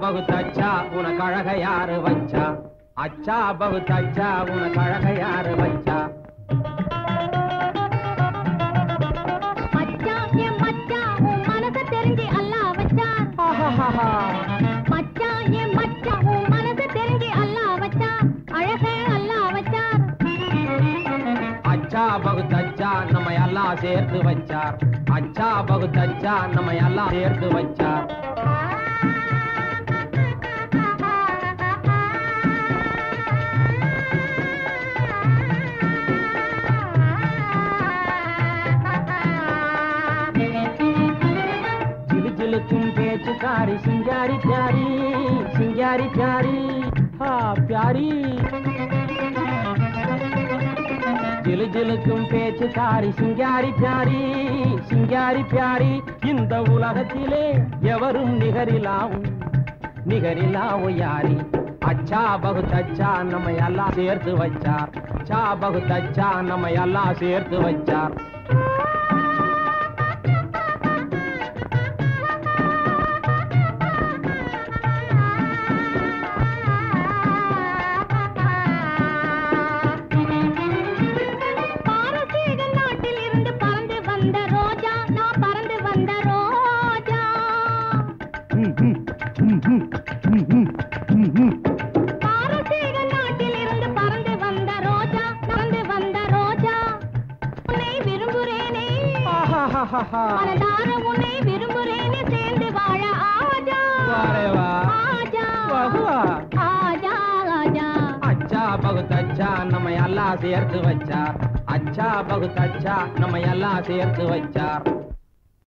பகுத் அச்சா உனக்கு அழக யாரு வச்சா அச்சா பகுத் அச்சா உனக்கு அழக யாரு வச்சா மச்சான் என் மச்சான் உன் மனச தெரிஞ்சு அல்லாஹ் வச்சான் ஆஹாஹாஹா. மச்சான் என் மச்சான் உன் மனச தெரிஞ்சு அல்லாஹ் வச்சான் அழகே அல்லாஹ் வச்சான் அச்சா பகுத் அச்சா நம்ம எல்லாம் சேர்த்து வச்சார் அச்சா பகுத் அச்சா நம்ம எல்லாம் சேர்த்து வச்சார் ஜிலு ஜிலுக்கும் பேச்சுக்காரி சிங்காரி பியாரி சிங்காரி பியாரி ஹா பியாரி ஜிலு ஜிலுக்கும் பேச்சுக்காரி சிங்காரி பியாரி சிங்காரி பியாரி இந்த உலகத்திலே எவரும் நிகரிலாவும் நிகரிலாவும் யாரி அச்சா பகுத் அச்சா நம்ம எல்லாம் சேர்த்து வச்சார் அச்சா பகுத் அச்சா நம்ம எல்லாம் சேர்த்து வச்சார் பாரசீக நாட்டில் இருந்து பறந்து வந்த ரோஜா நான் பறந்து வந்த ரோஜா பாரசீக நாட்டில் இருந்து பறந்து வந்த ரோஜா பறந்து வந்த ரோஜா உன்னை விரும்புறேனே ஆஹாஹாஹா. மனதார உன்னை விரும்புறேனே சேர்ந்து வாழ ஆஜா வாரே வா. ஆஜா வா, வா. ஆஜா ஆஜா அச்சா பகுத் அச்சா நம்ம எல்லாம் சேர்த்து வச்சார் அச்சா பகுத் அச்சா நம்ம எல்லாம் சேர்த்து வச்சார்